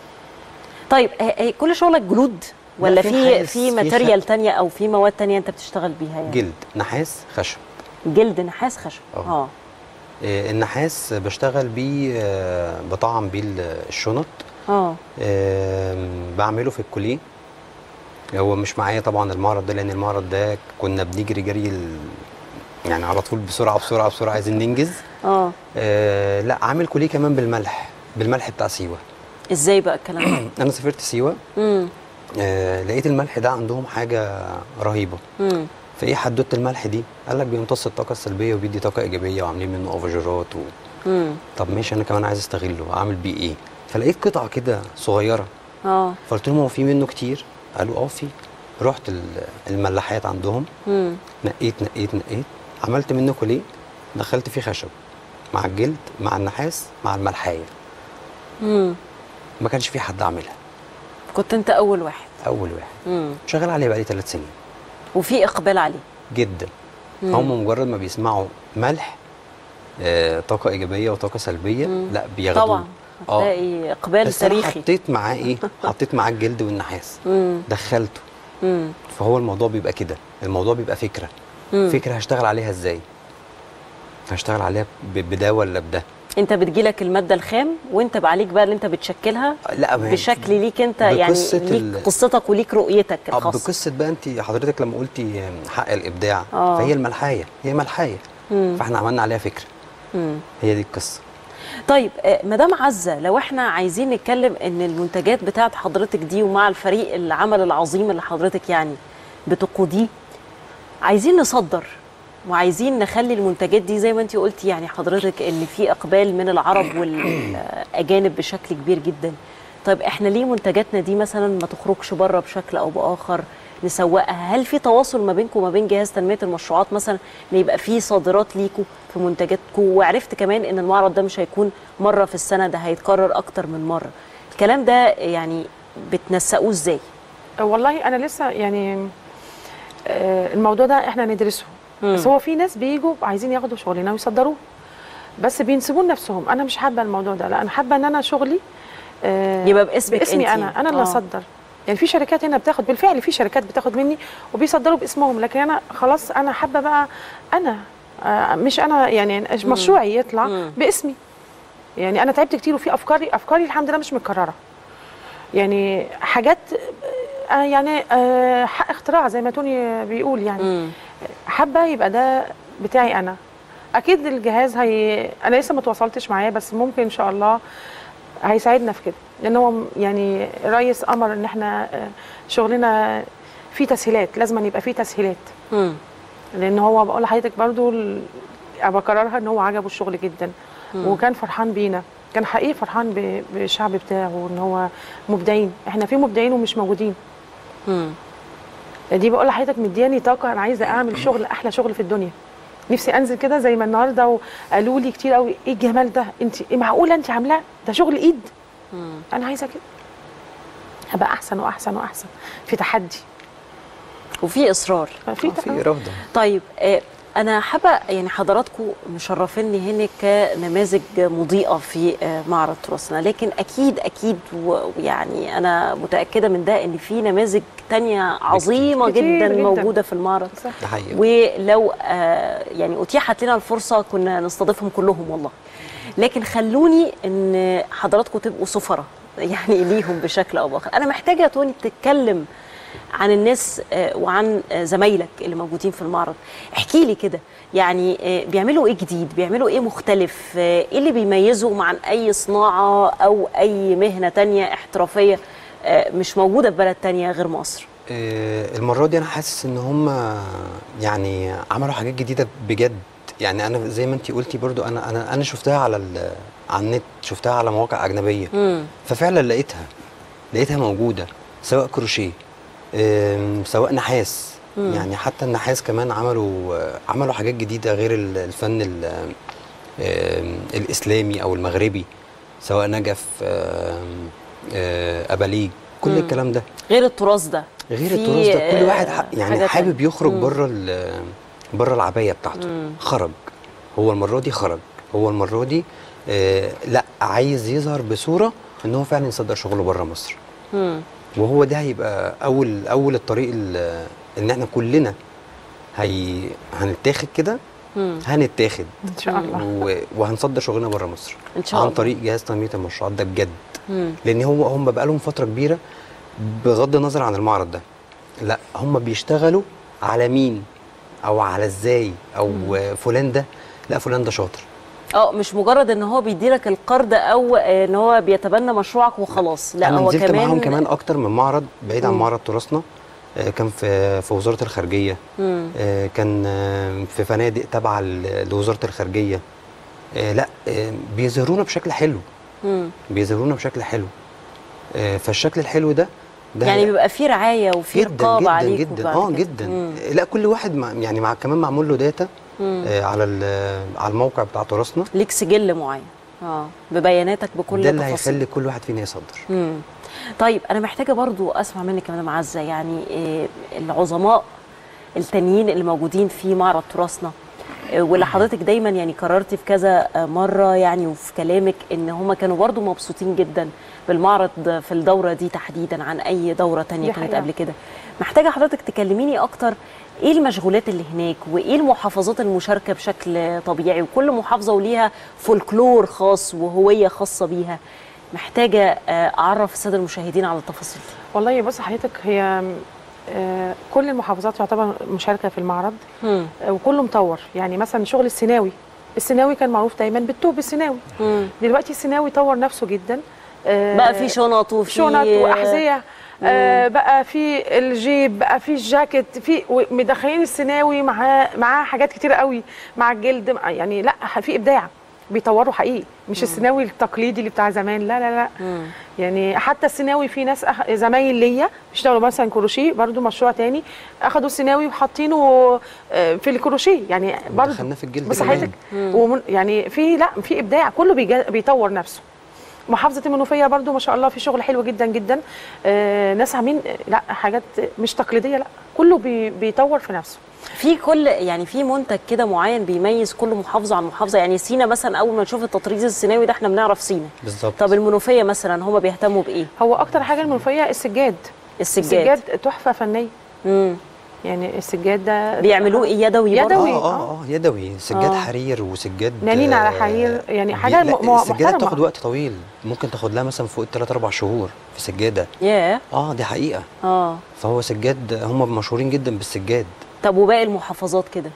طيب هي هي كل شغلك جلود ولا في في نحاس، في في ماتيريال خ- تانية او في مواد تانية انت بتشتغل بيها يعني جلد نحاس خشب جلد نحاس خشب آه. اه آه، النحاس بشتغل بيه آه، بطعم بيه ال- الشنط اه آم، بعمله في الكوليه هو مش معايا طبعا المعرض ده لان المعرض ده كنا بنجري جري ال... يعني على طول بسرعه بسرعه بسرعه عايزين ننجز اه آه لا عامل كوليه كمان بالملح بالملح بتاع سيوه ازاي بقى الكلام ده انا سافرت سيوه امم آه لقيت الملح ده عندهم حاجه رهيبه امم فايه حدوته الملح دي قال لك بيمتص الطاقه السلبيه وبيدي طاقه ايجابيه وعاملين منه افوجرات و... امم طب ماشي انا كمان عايز استغله اعمل بيه ايه فلقيت قطعه كده صغيره اه فقلت لهم هو في منه كتير قالوا اه في رحت ال- الملاحات عندهم امم نقيت نقيت نقيت عملت منه كوليه دخلت فيه خشب مع الجلد مع النحاس مع الملحايه امم ما كانش في حد عاملها كنت انت اول واحد اول واحد امم شغال عليه بقالي ثلاث سنين وفي اقبال عليه جدا مم. هم مجرد ما بيسمعوا ملح آه طاقه ايجابيه وطاقه سلبيه مم. لا بياخدوه طبعا اه هتلاقي اقبال بس أنا تاريخي حطيت معاه ايه حطيت معاه الجلد والنحاس امم دخلته امم فهو الموضوع بيبقى كده الموضوع بيبقى فكره مم. فكره هشتغل عليها ازاي هشتغل عليها ب- بده ولا بده انت بتجيلك الماده الخام وانت بقى عليك بقى اللي انت بتشكلها لا ما هي بشكل ليك انت يعني بقصة ليك ال- قصتك وليك رؤيتك آه، الخاصه بقصه بقى انت حضرتك لما قلتي حق الابداع آه. فهي الملحايه هي ملحايه مم. فاحنا عملنا عليها فكره مم. هي دي القصه طيب آه، مدام عزه لو احنا عايزين نتكلم ان المنتجات بتاعت حضرتك دي ومع الفريق العمل العظيم اللي حضرتك يعني بتقوديه عايزين نصدر وعايزين نخلي المنتجات دي زي ما انت قلتي يعني حضرتك ان في اقبال من العرب والاجانب بشكل كبير جدا طيب احنا ليه منتجاتنا دي مثلا ما تخرجش بره بشكل او باخر نسوقها هل في تواصل ما بينكم وما بين جهاز تنميه المشروعات مثلا ان يبقى في صادرات ليكوا في منتجاتكم وعرفت كمان ان المعرض ده مش هيكون مره في السنه ده هيتكرر اكتر من مره الكلام ده يعني بتنسقوه ازاي والله انا لسه يعني آه، الموضوع ده احنا ندرسه بس هو في ناس بيجوا عايزين ياخدوا شغلنا ويصدروه بس بينسبوا لنفسهم انا مش حابه الموضوع ده لا انا حابه ان انا شغلي آه، يبقى باسمك باسمي انتي. انا انا اللي آه. اصدر يعني في شركات هنا بتاخد بالفعل في شركات بتاخد مني وبيصدروا باسمهم لكن انا خلاص انا حابه بقى انا آه، مش انا يعني مشروعي يطلع مم. باسمي يعني انا تعبت كتير وفي افكاري افكاري الحمد لله مش متكرره يعني حاجات آه، يعني آه، حق اختراع زي ما توني بيقول يعني مم. حابه يبقى ده بتاعي انا اكيد الجهاز هي انا لسه ما تواصلتش معاه بس ممكن ان شاء الله هيساعدنا في كده لان هو م- يعني الرئيس امر ان احنا آه، شغلنا فيه تسهيلات لازم أن يبقى فيه تسهيلات مم. لان هو بقول لحضرتك برضو ال- بكررها ان هو عجبه الشغل جدا وكان فرحان بينا كان حقيقي فرحان ب- بالشعب بتاعه ان هو مبدعين احنا في مبدعين ومش موجودين مم. دي بقول لحضرتك مدياني طاقه انا عايزه اعمل شغل احلى شغل في الدنيا نفسي انزل كده زي ما النهارده وقالوا لي كتير قوي ايه الجمال ده انت إيه معقوله انت عاملاه ده شغل ايد مم. انا عايزه كده هبقى احسن واحسن واحسن في تحدي وفي اصرار في في رفض طيب آه، انا حابه يعني حضراتكم مشرفيني هنا كنماذج مضيئه في آه، معرض تراثنا لكن اكيد اكيد و- ويعني انا متاكده من ده ان في نماذج تانية عظيمه كتير جدا, جداً. موجوده في المعرض صح. ده حقيقي ولو آه، يعني اتيحت لنا الفرصه كنا نستضيفهم كلهم والله لكن خلوني ان حضراتكم تبقوا سفراء يعني ليهم بشكل او باخر انا محتاجه يا توني تتكلم عن الناس آه، وعن آه، زمايلك اللي موجودين في المعرض احكي لي كده يعني آه، بيعملوا ايه جديد بيعملوا ايه مختلف آه، ايه اللي بيميزهم عن اي صناعه او اي مهنه تانية احترافيه آه، مش موجوده في بلد تانية غير مصر آه، المره دي انا حاسس ان هم يعني عملوا حاجات جديده بجد يعني انا زي ما انت قلتي برضو انا انا انا شفتها على ال- على النت شفتها على مواقع اجنبيه امم ففعلا لقيتها لقيتها موجوده سواء كروشيه آم، سواء نحاس مم. يعني حتى النحاس كمان عملوا عملوا حاجات جديده غير ال- الفن ال- آم، الاسلامي او المغربي سواء نجف آم، آه، اباليج كل مم. الكلام ده غير التراث ده غير في، التراث ده كل آه، واحد ح- يعني حاجة حابب تانية. يخرج مم. بره ال- بره العبايه بتاعته مم. خرج هو المره دي خرج هو المره دي آه لا عايز يظهر بصوره ان هو فعلا يصدر شغله بره مصر مم. وهو ده هيبقى اول اول الطريق ال- ان احنا كلنا هي هنتاخد كده مم. هنتاخد ان شاء الله و- وهنصدر شغلنا بره مصر ان شاء عن الله طريق جهاز تنميه المشروعات ده بجد مم. لان هو هم بقالهم فتره كبيره بغض النظر عن المعرض ده لا هم بيشتغلوا على مين او على ازاي او فلان ده لا فلان ده شاطر اه مش مجرد ان هو بيديلك القرض او آه، ان هو بيتبنى مشروعك وخلاص لا انا هو نزلت كمان معاهم كمان اكتر من معرض بعيد عن مم. معرض تراثنا آه، كان في في وزاره الخارجيه مم. آه، كان آه، في فنادق تابعه ل- لوزاره الخارجيه آه، لا آه، بيظهرونا بشكل حلو مم. بيظهرونا بشكل حلو آه، فالشكل الحلو ده ده يعني هي- بيبقى في رعايه وفي جدا رقابه جدا عليك جدا اه جدا مم. لا كل واحد مع يعني مع كمان معمول له داتا مم. آه على ال- على الموقع بتاع تراثنا ليك سجل معين اه ببياناتك بكل ده اللي تفاصيل. هيخلي كل واحد فينا يصدر مم. طيب انا محتاجه برضو اسمع منك يا مدام عزه يعني إيه العظماء التانيين اللي موجودين في معرض تراثنا إيه واللي حضرتك دايما يعني قررتي في كذا آه، مره يعني وفي كلامك ان هم كانوا برضو مبسوطين جدا بالمعرض في الدوره دي تحديدا عن اي دوره تانية دي كانت حقيقة. قبل كده محتاجه حضرتك تكلميني اكتر ايه المشغولات اللي هناك وايه المحافظات المشاركه بشكل طبيعي وكل محافظه وليها فولكلور خاص وهويه خاصه بيها محتاجه آه، اعرف الساده المشاهدين على التفاصيل دي والله بص حضرتك هي آه، كل المحافظات تعتبر مشاركه في المعرض مم. آه، وكله مطور يعني مثلا شغل السيناوي السيناوي كان معروف دايما بالتوب السيناوي مم. دلوقتي السيناوي طور نفسه جدا آه، بقى في شنط وفي شنط واحذيه آه بقى في الجيب بقى في الجاكيت في مدخلين السيناوي مع معاه حاجات كتير قوي مع الجلد مع- يعني لا في ابداع بيطوروا حقيقي مش السيناوي التقليدي اللي بتاع زمان لا لا لا مم. يعني حتى السيناوي في ناس أخ... زمايل ليا بيشتغلوا مثلا كروشيه برضو مشروع تاني اخدوا السيناوي وحاطينه آه، في الكروشيه يعني برضو دخلناه في الجلد بس كمان. حضرتك ومن يعني في لا في ابداع كله بيجا... بيطور نفسه محافظه المنوفيه برضو ما شاء الله في شغل حلو جدا جدا آه ناس عاملين آه، لا حاجات مش تقليديه لا كله بي... بيطور في نفسه في كل يعني في منتج كده معين بيميز كل محافظه عن محافظه يعني سينا مثلا اول ما نشوف التطريز السيناوي ده احنا بنعرف سينا بالظبط طب المنوفيه مثلا هم بيهتموا بايه هو اكتر حاجه المنوفيه السجاد السجاد السجاد تحفه فنيه مم. يعني السجاد ده بيعملوه ايه يدوي برضه؟ يدوي. اه اه اه يدوي سجاد آه. حرير وسجاد نانين على آه، حرير، يعني بي- حاجة لا، م- م- السجاده محترمة. بتاخد وقت طويل ممكن تاخد لها مثلا فوق الثلاث اربع شهور في سجاده ياه اه دي حقيقه اه فهو سجاد هم مشهورين جدا بالسجاد طب وباقي المحافظات كده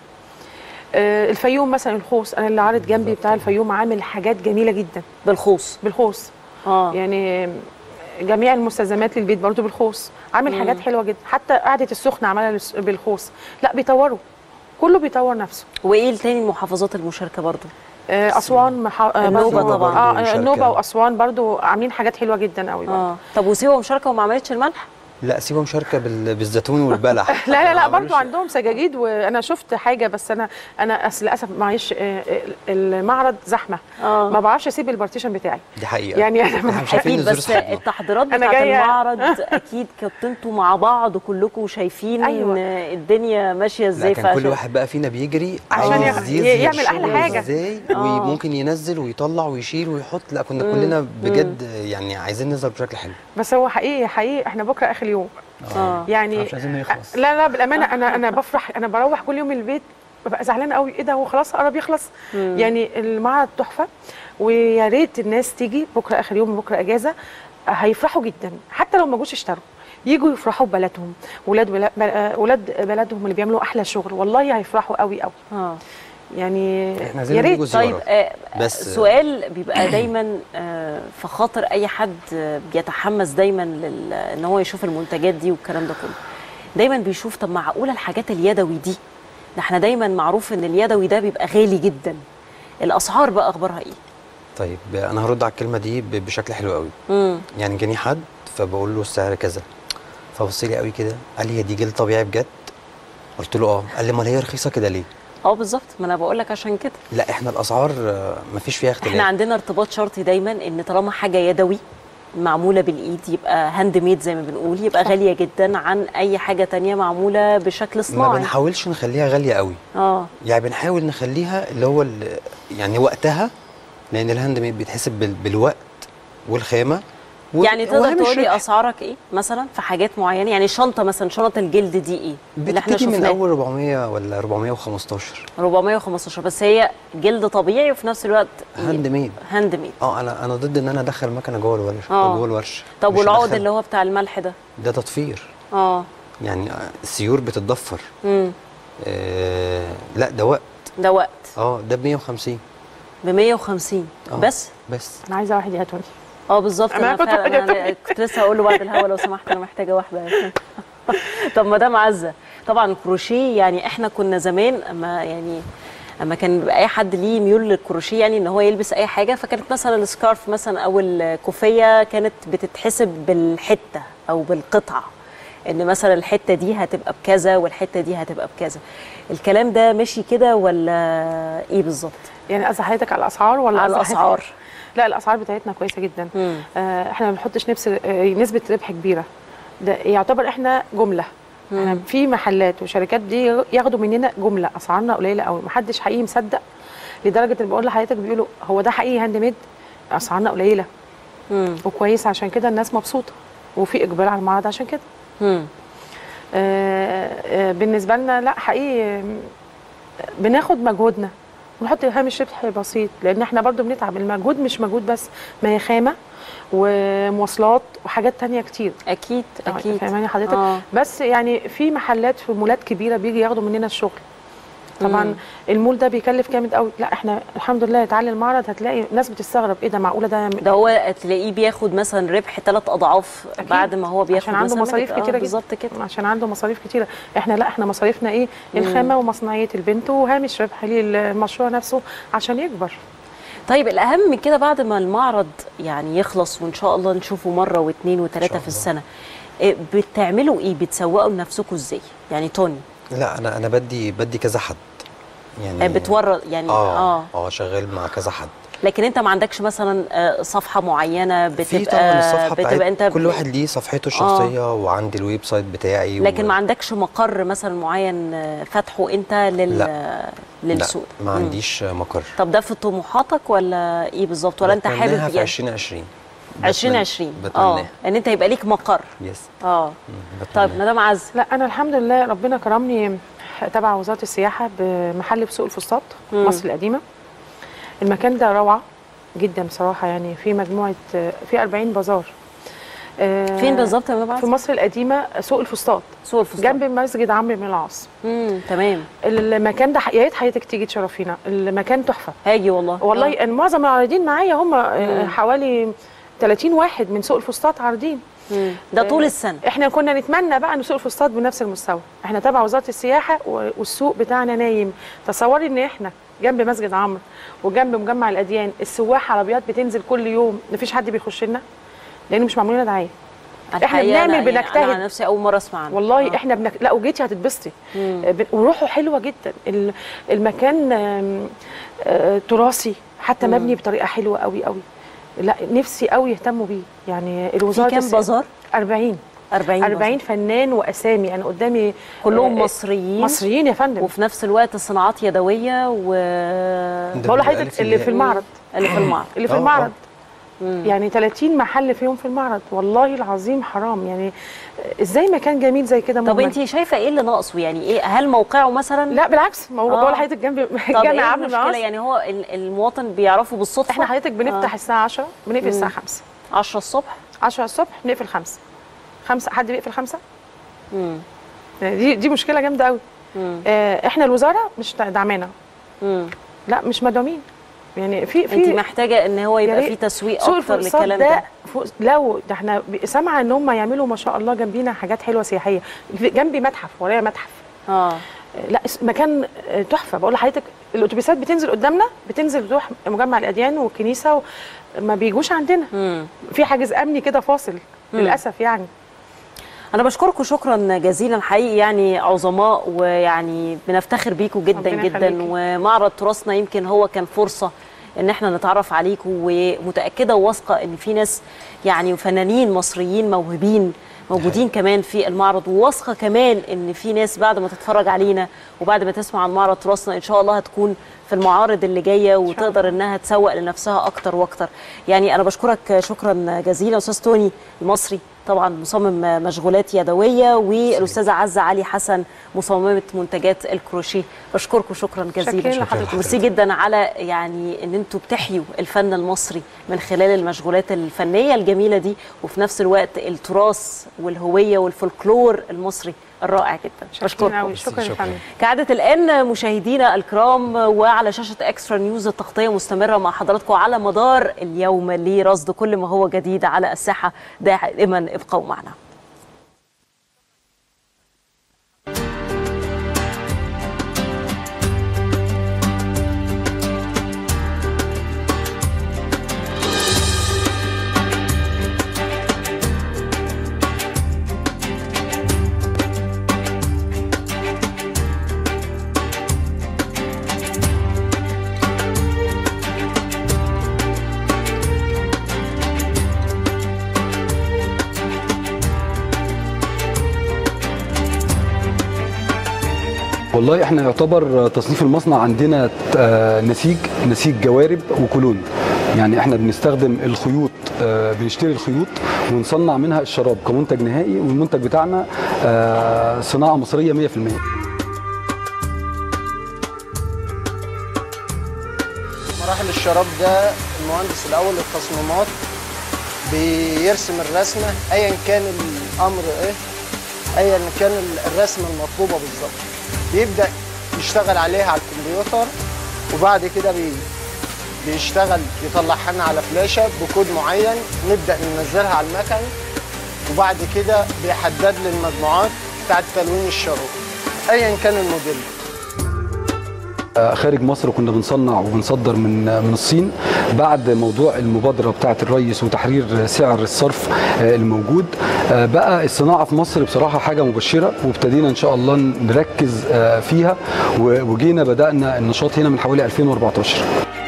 آه، الفيوم مثلا الخوص انا اللي عارض جنبي بتاع الفيوم عامل حاجات جميله جدا بالخوص بالخوص اه يعني جميع المستلزمات للبيت برضو بالخوص عامل حاجات حلوه جدا حتى قعده السخنه عملها للس- بالخوص لا بيطوروا كله بيطور نفسه وايه تاني المحافظات المشاركه برضه آه، اسوان مح... آه، النوبة برضو- طبعاً. اه مشاركة. النوبه واسوان برضو عاملين حاجات حلوه جدا قوي برضو. اه طب وسيوه مشاركه وما عملتش الملح لا سيبها مشاركه بال- بالزيتون والبلح لا لا لا ما برضو عملوش- عندهم سجاجيد وانا شفت حاجه بس انا انا أصل للاسف معيش آه، آه، المعرض زحمه اه ما بعرفش اسيب البارتيشن بتاعي دي حقيقه يعني انا احنا مش عارفين اكيد نزور بس اصحابنا التحضيرات أنا بتاعت جاية- المعرض اكيد كنتوا انتوا مع بعض كلكم شايفين أيوة. ان الدنيا ماشيه لا ازاي كان كل فعشان- واحد بقى فينا بيجري عشان عايز ياخد- يظهر يعمل أحلى شغله حاجة. ازاي آه. وممكن ينزل ويطلع ويشيل ويحط لا كنا كلنا بجد يعني عايزين نظهر بشكل حلو بس هو حقيقي حقيقي احنا بكره اخر يوم اه يعني مش عايزينه يخلص. لا لا بالامانه انا انا بفرح انا بروح كل يوم البيت ببقى زعلانه قوي ايه ده هو خلاص قرب يخلص يعني المعرض تحفه ويا ريت الناس تيجي بكره اخر يوم بكره اجازه هيفرحوا جدا حتى لو ما جوش اشتروا يجوا يفرحوا ببلدهم ولاد بلا- بل- ولاد بلدهم اللي بيعملوا احلى شغل والله هيفرحوا قوي قوي اه يعني احنا عايزين يا ريت نيجوا طيب زيارة. آه بس- سؤال بيبقى دايما آه في خاطر اي حد آه، بيتحمس دايما لل... ان هو يشوف المنتجات دي والكلام ده كله دايما بيشوف طب معقوله الحاجات اليدوي دي ده احنا دايما معروف ان اليدوي ده بيبقى غالي جدا الاسعار بقى اخبارها ايه طيب انا هرد على الكلمه دي ب- بشكل حلو قوي امم يعني جاني حد فبقول له السعر كذا فبص لي قوي كده قال لي هي دي جلد طبيعي بجد قلت له اه قال لي امال هي رخيصه كده ليه اه بالظبط ما انا بقول لك عشان كده لا احنا الاسعار آه، مفيش فيها اختلاف احنا عندنا ارتباط شرطي دايما ان طالما حاجه يدوي معموله بالايد يبقى هاند ميد زي ما بنقول يبقى غاليه جدا عن اي حاجه تانية معموله بشكل ما صناعي بنحاولش نخليها غاليه قوي اه يعني بنحاول نخليها اللي هو ال- يعني وقتها لان الهاند ميد بيتحسب بال- بالوقت والخامه و- يعني تقدر وهامش تقول لي ربح. اسعارك ايه مثلا في حاجات معينه يعني شنطه مثلا شنط الجلد دي ايه اللي احنا بتبتدي من شفناها اول 400 ولا 415 415 بس هي جلد طبيعي وفي نفس الوقت هاند ميد هاند ميد اه انا انا ضد ان انا ادخل مكنه جوه الورشه آه. جوه الورشه طب مش والعقد أدخل- اللي هو بتاع الملح ده ده تطفير اه يعني السيور بتتضفر امم آه لا ده وقت ده وقت اه ده ب 150 ب 150 آه. بس بس انا عايزه واحد يهاتوني اه بالظبط أنا انا كنت فعلا محتاجة أنا كنت لسه هقول له بعد الهوا لو سمحت انا محتاجه واحده طب مدام عزه طبعا الكروشيه يعني احنا كنا زمان اما يعني اما كان بيبقى اي حد ليه ميول للكروشيه يعني ان هو يلبس اي حاجه فكانت مثلا السكارف مثلا او الكوفيه كانت بتتحسب بالحته او بالقطعه ان مثلا الحته دي هتبقى بكذا والحته دي هتبقى بكذا الكلام ده مشي كده ولا ايه بالظبط يعني قصدي حضرتك على الاسعار ولا على قصدي حضرتك- الأسعار. لا الاسعار بتاعتنا كويسه جدا مم. آه احنا ما بنحطش نفس آه نسبه ربح كبيره ده يعتبر احنا جمله احنا في محلات وشركات دي ياخدوا مننا جمله اسعارنا قليله قوي محدش حقيقي مصدق لدرجه ان بقول لحضرتك بيقولوا هو ده حقيقي هاند ميد اسعارنا قليله مم. وكويسه عشان كده الناس مبسوطه وفي اقبال على المعرض عشان كده مم. آه، آه، بالنسبه لنا لا حقيقي آه، بناخد مجهودنا ونحط هامش ربح بسيط لان احنا برضو بنتعب المجهود مش مجهود بس ما هي خامه ومواصلات وحاجات تانية كتير اكيد آه، اكيد فاهماني حضرتك آه. بس يعني في محلات في مولات كبيره بيجي ياخدوا مننا الشغل طبعا مم. المول ده بيكلف جامد قوي لا احنا الحمد لله تعالي المعرض هتلاقي ناس بتستغرب ايه ده معقوله ده ده هو تلاقيه بياخد مثلا ربح ثلاث اضعاف أكيد. بعد ما هو بياخد عشان عنده مثلا مصاريف آه، كتيره جدا بالظبط كده عشان عنده مصاريف كتيره احنا لا احنا مصاريفنا ايه الخامه ومصنعيه البنت وهامش ربح للمشروع نفسه عشان يكبر طيب الاهم من كده بعد ما المعرض يعني يخلص وان شاء الله نشوفه مره واثنين وثلاثه في السنه إيه بتعملوا ايه بتسوقوا لنفسكم ازاي يعني توني لا انا انا بدي بدي كذا حد يعني آه، بتورد يعني اه اه اه شغال مع كذا حد لكن انت ما عندكش مثلا آه، صفحه معينه في بتبقى طبعا الصفحه بتبقى بتاعت انت كل واحد ليه صفحته الشخصيه وعندي الويب سايت بتاعي لكن و... ما عندكش مقر مثلا معين آه، فاتحه انت لل لا. للسوق لا ما مم. عنديش مقر طب ده في طموحاتك ولا ايه بالظبط ولا انت بتمناها حابب في يعني 2020 بتمن- 2020 اه بتمناها ان انت يبقى ليك مقر يس اه مم، طيب بتمناها. مدام عز لا انا الحمد لله ربنا كرمني تبع وزاره السياحه بمحل في سوق الفسطاط مم. مصر القديمه المكان ده روعه جدا بصراحه يعني في مجموعه في 40 بازار آه، فين بالظبط يا مدام عز في مصر القديمه سوق الفسطاط سوق الفستق جنب مسجد عمرو بن العاص امم تمام المكان ده يا ريت حضرتك تيجي تشرفينا المكان تحفه هاجي والله والله آه. ان معظم العارضين معايا هم آه، مم. حوالي 30 واحد من سوق الفسطاط عارضين مم. ده طول السنه احنا كنا نتمنى بقى ان سوق الفسطاط بنفس المستوى احنا تبع وزاره السياحه و- والسوق بتاعنا نايم تصوري ان احنا جنب مسجد عمرو وجنب مجمع الاديان السواح عربيات بتنزل كل يوم مفيش حد بيخش لنا لان مش معمول لنا دعايه الحقيقة بنعمل أنا يعني بنجتهد. انا على نفسي اول مره اسمع عنه والله آه. احنا بنك... لا وجيتي هتتبسطي آه، بن- وروحه حلوه جدا ال- المكان آم، آه، تراثي حتى مم. مبني بطريقه حلوه قوي قوي لا نفسي قوي يهتموا بيه يعني في الوزاره كام الس- بازار 40 40 40 بازار. فنان واسامي انا قدامي كلهم آه، مصريين مصريين يا فندم وفي نفس الوقت صناعات يدويه و ده بقول بيبقى لحضرتك ألف اللي في اللي- المعرض اللي في المعرض اللي في آه، المعرض مم. يعني 30 محل فيهم في المعرض والله العظيم حرام يعني آه، ازاي مكان جميل زي كده طب مهمل؟ انت شايفه ايه اللي ناقصه يعني ايه هل موقعه مثلا لا بالعكس ما هو آه. بقول لحضرتك جنب طب جامع ايه عبد المشكله الناصر يعني هو ال- المواطن بيعرفه بالصدفه احنا حضرتك بنفتح آه. الساعه 10 بنقفل مم. الساعه 5 10 الصبح 10 الصبح بنقفل 5 5 حد بيقفل 5 مم. دي دي مشكله جامده قوي مم. آه احنا الوزاره مش دعمانا مم. لا مش مدعومين يعني في انت في محتاجه ان هو يبقى يا في ريت. تسويق سوق اكتر الفرصات للكلام ده ده فوق لو ده احنا ب- سامعه ان هم يعملوا ما شاء الله جنبينا حاجات حلوه سياحيه في- جنبي متحف ورايا متحف اه آه، لا اس- مكان آه، تحفه بقول لحضرتك الاتوبيسات بتنزل قدامنا بتنزل تروح مجمع الاديان والكنيسه و... ما بيجوش عندنا مم. في حاجز امني كده فاصل للاسف يعني انا بشكركم شكرا جزيلا حقيقي يعني عظماء ويعني بنفتخر بيكم جدا ربنا جدا يخليكي. ومعرض تراثنا يمكن هو كان فرصه ان احنا نتعرف عليكم ومتاكده وواثقه ان في ناس يعني فنانين مصريين موهوبين موجودين كمان في المعرض وواثقه كمان ان في ناس بعد ما تتفرج علينا وبعد ما تسمع عن معرض تراثنا ان شاء الله هتكون في المعارض اللي جايه وتقدر انها تسوق لنفسها اكتر واكتر يعني انا بشكرك شكرا جزيلا استاذ توني المصري طبعا مصمم مشغولات يدويه والاستاذه عزه علي حسن مصممه منتجات الكروشيه بشكركم شكرا شكرا جزيلا لحضرتك. ميرسي جدا على يعني ان انتوا بتحيوا الفن المصري من خلال المشغولات الفنيه الجميله دي وفي نفس الوقت التراث والهويه والفولكلور المصري الرائع جدا شكرا قوي شكرا يا فندم كعادة الآن مشاهدينا الكرام وعلى شاشة اكسترا نيوز التغطية مستمرة مع حضراتكم على مدار اليوم لرصد كل ما هو جديد على الساحة دائما ابقوا معنا والله احنا يعتبر تصنيف المصنع عندنا آه، نسيج نسيج جوارب وكولون يعني احنا بنستخدم الخيوط آه، بنشتري الخيوط ونصنع منها الشراب كمنتج نهائي والمنتج بتاعنا آه، صناعه مصريه 100% مراحل الشراب ده المهندس الاول للتصميمات بيرسم الرسمه ايا كان الامر ايه ايا كان الرسمه المطلوبه بالظبط بيبدا يشتغل عليها على الكمبيوتر وبعد كده بي بيشتغل يطلعها لنا على فلاشه بكود معين نبدا ننزلها على المكن وبعد كده بيحدد لي المجموعات بتاعت تلوين الشراب ايا كان الموديل آه، خارج مصر كنا بنصنع وبنصدر من من الصين بعد موضوع المبادره بتاعه الرئيس وتحرير سعر الصرف آه، الموجود آه، بقى الصناعه في مصر بصراحه حاجه مبشره وابتدينا ان شاء الله نركز آه، فيها و- وجينا بدانا النشاط هنا من حوالي 2014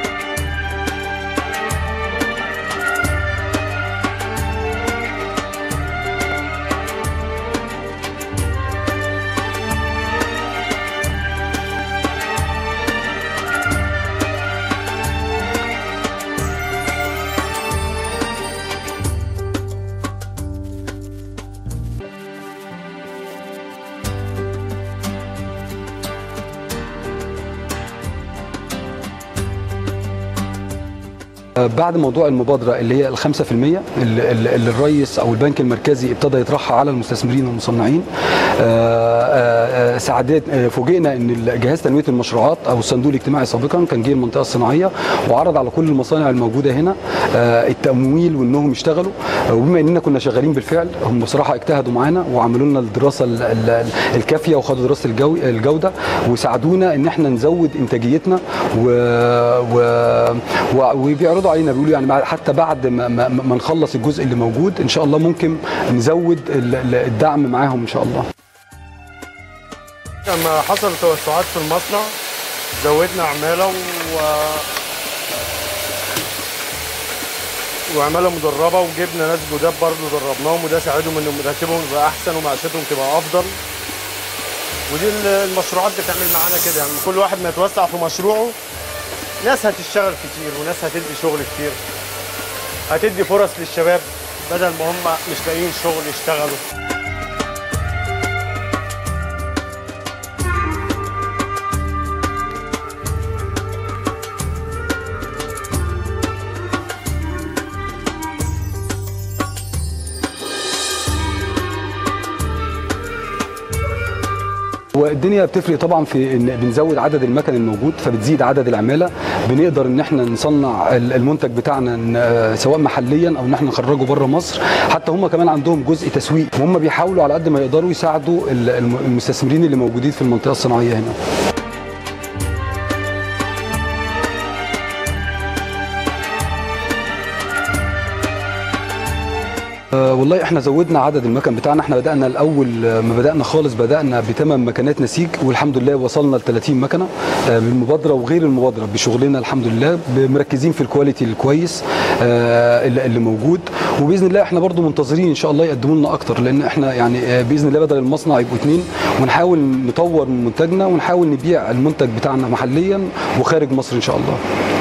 بعد موضوع المبادرة اللي هي الخمسة في المية اللي اللي الرئيس أو البنك المركزي ابتدى يطرحها على المستثمرين والمصنعين آه، آه، آه، سعادات آه، فوجئنا ان جهاز تنميه المشروعات او الصندوق الاجتماعي سابقا كان جه المنطقه الصناعيه وعرض على كل المصانع الموجوده هنا آه، التمويل وانهم يشتغلوا آه، وبما اننا كنا شغالين بالفعل هم بصراحه اجتهدوا معانا وعملوا لنا الدراسه ال- ال- الكافيه وخدوا دراسه الجو الجوده وساعدونا ان احنا نزود انتاجيتنا و... و... و... وبيعرضوا علينا بيقولوا يعني بعد- حتى بعد ما, ما, ما نخلص الجزء اللي موجود ان شاء الله ممكن نزود ال- ال- الدعم معاهم ان شاء الله لما حصل توسعات في المصنع زودنا عمالة و... وعمالة مدربة وجبنا ناس جداد برضه دربناهم وده ساعدهم ان مرتبهم يبقى احسن ومعيشتهم تبقى افضل ودي ال- المشروعات بتعمل معانا كده يعني كل واحد ما يتوسع في مشروعه ناس هتشتغل كتير وناس هتدي شغل كتير هتدي فرص للشباب بدل ما هم مش لاقيين شغل يشتغلوا والدنيا بتفرق طبعا في ان بنزود عدد المكن الموجود فبتزيد عدد العماله بنقدر ان احنا نصنع ال- المنتج بتاعنا ن- سواء محليا او ان احنا نخرجه بره مصر حتى هم كمان عندهم جزء تسويق وهم بيحاولوا على قد ما يقدروا يساعدوا ال- الم- المستثمرين اللي موجودين في المنطقه الصناعيه هنا آه، والله احنا زودنا عدد المكن بتاعنا احنا بدانا الاول آه، ما بدانا خالص بدانا بثمان مكنات نسيج والحمد لله وصلنا ل 30 مكنه آه، بالمبادره وغير المبادره بشغلنا الحمد لله مركزين في الكواليتي الكويس آه، اللي اللي موجود وباذن الله احنا برضو منتظرين ان شاء الله يقدموا لنا اكتر لان احنا يعني آه، باذن الله بدل المصنع يبقوا اثنين ونحاول نطور من منتجنا ونحاول نبيع المنتج بتاعنا محليا وخارج مصر ان شاء الله